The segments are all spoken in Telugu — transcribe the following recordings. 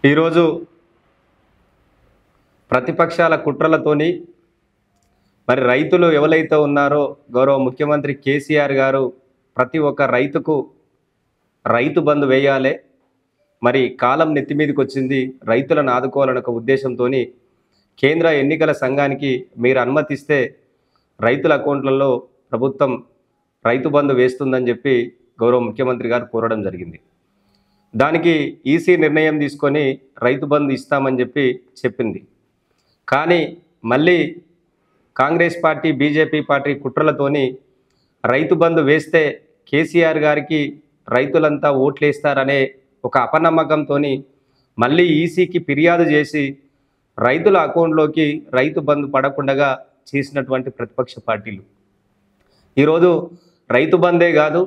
ఈరోజు ప్రతిపక్షాల కుట్రలతోని మరి రైతులు ఎవరైతే ఉన్నారో గౌరవ ముఖ్యమంత్రి కేసీఆర్ గారు ప్రతి ఒక్క రైతుకు రైతు బంధు వేయాలి మరి కాలం నెత్తి మీదకి వచ్చింది రైతులను ఆదుకోవాలనే ఒక ఉద్దేశంతో కేంద్ర ఎన్నికల సంఘానికి మీరు అనుమతిస్తే రైతుల అకౌంట్లలో ప్రభుత్వం రైతు బంధు వేస్తుందని చెప్పి గౌరవ ముఖ్యమంత్రి గారు కోరడం జరిగింది దానికి ఈసీ నిర్ణయం తీసుకొని రైతు బంధు ఇస్తామని చెప్పి చెప్పింది కానీ మళ్ళీ కాంగ్రెస్ పార్టీ బీజేపీ పార్టీ కుట్రలతోని రైతు బంధు వేస్తే కేసీఆర్ గారికి రైతులంతా ఓట్లేస్తారనే ఒక అపనమ్మకంతో మళ్ళీ ఈసీకి ఫిర్యాదు చేసి రైతుల అకౌంట్లోకి రైతు బంధు పడకుండా చేసినటువంటి ప్రతిపక్ష పార్టీలు ఈరోజు రైతు బందే కాదు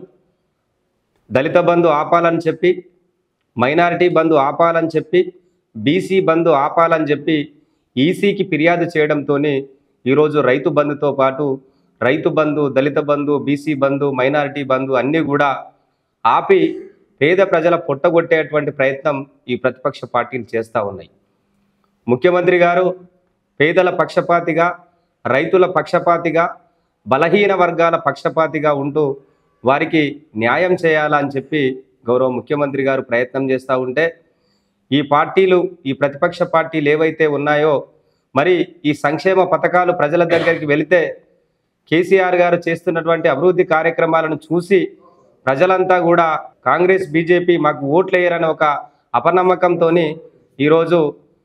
దళిత బంధు ఆపాలని చెప్పి మైనారిటీ బంధు ఆపాలని చెప్పి బీసీ బంధు ఆపాలని చెప్పి ఈసీకి ఫిర్యాదు చేయడంతో ఈరోజు రైతు బంధుతో పాటు రైతు బంధు దళిత బంధు బీసీ బంధు మైనారిటీ బంధు అన్నీ కూడా ఆపి పేద ప్రజల పొట్టగొట్టేటువంటి ప్రయత్నం ఈ ప్రతిపక్ష పార్టీలు చేస్తూ ఉన్నాయి ముఖ్యమంత్రి గారు పేదల పక్షపాతిగా రైతుల పక్షపాతిగా బలహీన వర్గాల పక్షపాతిగా ఉంటూ వారికి న్యాయం చేయాలని చెప్పి గౌరవ ముఖ్యమంత్రి గారు ప్రయత్నం చేస్తూ ఉంటే ఈ పార్టీలు ఈ ప్రతిపక్ష పార్టీలు ఏవైతే ఉన్నాయో మరి ఈ సంక్షేమ పథకాలు ప్రజల దగ్గరికి వెళితే కేసీఆర్ గారు చేస్తున్నటువంటి అభివృద్ధి కార్యక్రమాలను చూసి ప్రజలంతా కూడా కాంగ్రెస్ బీజేపీ మాకు ఓట్లేయరని ఒక అపనమ్మకంతో ఈరోజు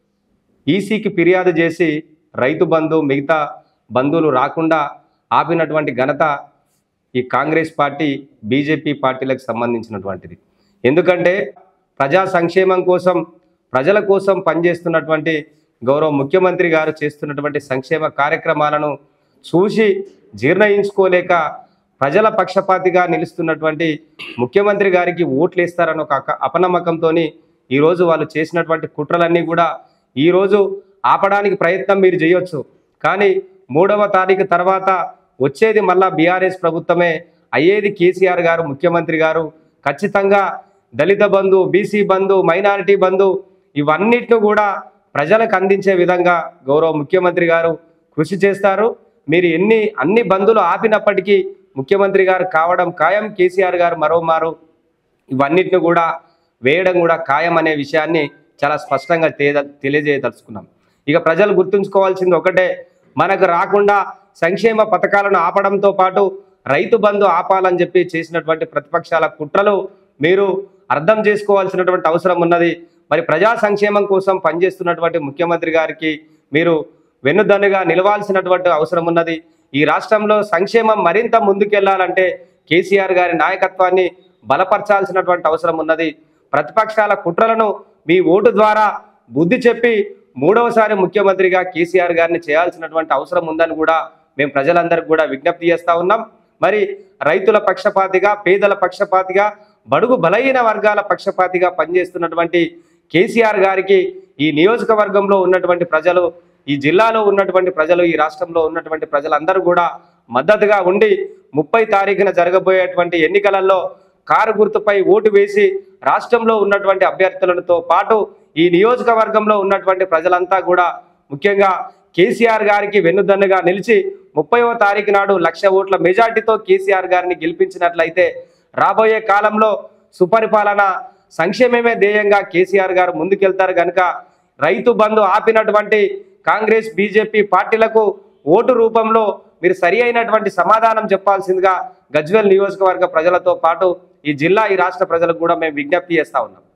ఈసీకి ఫిర్యాదు చేసి రైతు బంధు మిగతా బంధువులు రాకుండా ఆపినటువంటి ఘనత ఈ కాంగ్రెస్ పార్టీ బీజేపీ పార్టీలకు సంబంధించినటువంటిది ఎందుకంటే ప్రజా సంక్షేమం కోసం ప్రజల కోసం పనిచేస్తున్నటువంటి గౌరవ ముఖ్యమంత్రి గారు చేస్తున్నటువంటి సంక్షేమ కార్యక్రమాలను చూసి జీర్ణయించుకోలేక ప్రజల పక్షపాతిగా నిలుస్తున్నటువంటి ముఖ్యమంత్రి గారికి ఓట్లు వేస్తారని ఒక అక- అపనమ్మకంతో ఈరోజు వాళ్ళు చేసినటువంటి కుట్రలన్నీ కూడా ఈరోజు ఆపడానికి ప్రయత్నం మీరు చేయొచ్చు కానీ మూడవ తారీఖు తర్వాత వచ్చేది మళ్ళా బీఆర్ఎస్ ప్రభుత్వమే అయ్యేది కేసీఆర్ గారు ముఖ్యమంత్రి గారు ఖచ్చితంగా దళిత బంధు బీసీ బంధు మైనారిటీ బంధు ఇవన్నిటిని కూడా ప్రజలకు అందించే విధంగా గౌరవ ముఖ్యమంత్రి గారు కృషి చేస్తారు మీరు ఎన్ని అన్ని బంధులు ఆపినప్పటికీ ముఖ్యమంత్రి గారు కావడం ఖాయం కేసీఆర్ గారు మరోమారు ఇవన్నిటిని కూడా వేయడం కూడా ఖాయం అనే విషయాన్ని చాలా స్పష్టంగా తెలియ తెలియజేయదలుచుకున్నాం ఇక ప్రజలు గుర్తుంచుకోవాల్సింది ఒకటే మనకు రాకుండా సంక్షేమ పథకాలను ఆపడంతో పాటు రైతు బంధు ఆపాలని చెప్పి చేసినటువంటి ప్రతిపక్షాల కుట్రలు మీరు అర్థం చేసుకోవాల్సినటువంటి అవసరం ఉన్నది మరి ప్రజా సంక్షేమం కోసం పనిచేస్తున్నటువంటి ముఖ్యమంత్రి గారికి మీరు వెన్నుదన్నుగా నిలవాల్సినటువంటి అవసరం ఉన్నది ఈ రాష్ట్రంలో సంక్షేమం మరింత ముందుకెళ్లాలంటే కేసీఆర్ గారి నాయకత్వాన్ని బలపరచాల్సినటువంటి అవసరం ఉన్నది ప్రతిపక్షాల కుట్రలను మీ ఓటు ద్వారా బుద్ధి చెప్పి మూడవసారి ముఖ్యమంత్రిగా కేసీఆర్ గారిని చేయాల్సినటువంటి అవసరం ఉందని కూడా మేము ప్రజలందరికీ కూడా విజ్ఞప్తి చేస్తా ఉన్నాం మరి రైతుల పక్షపాతిగా పేదల పక్షపాతిగా బడుగు బలహీన వర్గాల పక్షపాతిగా పనిచేస్తున్నటువంటి కేసీఆర్ గారికి ఈ నియోజకవర్గంలో ఉన్నటువంటి ప్రజలు ఈ జిల్లాలో ఉన్నటువంటి ప్రజలు ఈ రాష్ట్రంలో ఉన్నటువంటి ప్రజలందరూ కూడా మద్దతుగా ఉండి ముప్పై తారీఖున జరగబోయేటువంటి ఎన్నికలలో కారు గుర్తుపై ఓటు వేసి రాష్ట్రంలో ఉన్నటువంటి అభ్యర్థులతో పాటు ఈ నియోజకవర్గంలో ఉన్నటువంటి ప్రజలంతా కూడా ముఖ్యంగా కేసీఆర్ గారికి వెన్నుదన్నుగా నిలిచి ముప్పైవ తారీఖు నాడు లక్ష ఓట్ల మెజార్టీతో కేసీఆర్ గారిని గెలిపించినట్లయితే రాబోయే కాలంలో సుపరిపాలన సంక్షేమమే ధ్యేయంగా కేసీఆర్ గారు ముందుకెళ్తారు కనుక రైతు బంధు ఆపినటువంటి కాంగ్రెస్ బీజేపీ పార్టీలకు ఓటు రూపంలో మీరు సరి అయినటువంటి సమాధానం చెప్పాల్సిందిగా గజ్వేల్ నియోజకవర్గ ప్రజలతో పాటు ఈ జిల్లా ఈ రాష్ట్ర ప్రజలకు కూడా మేము విజ్ఞప్తి చేస్తా ఉన్నాం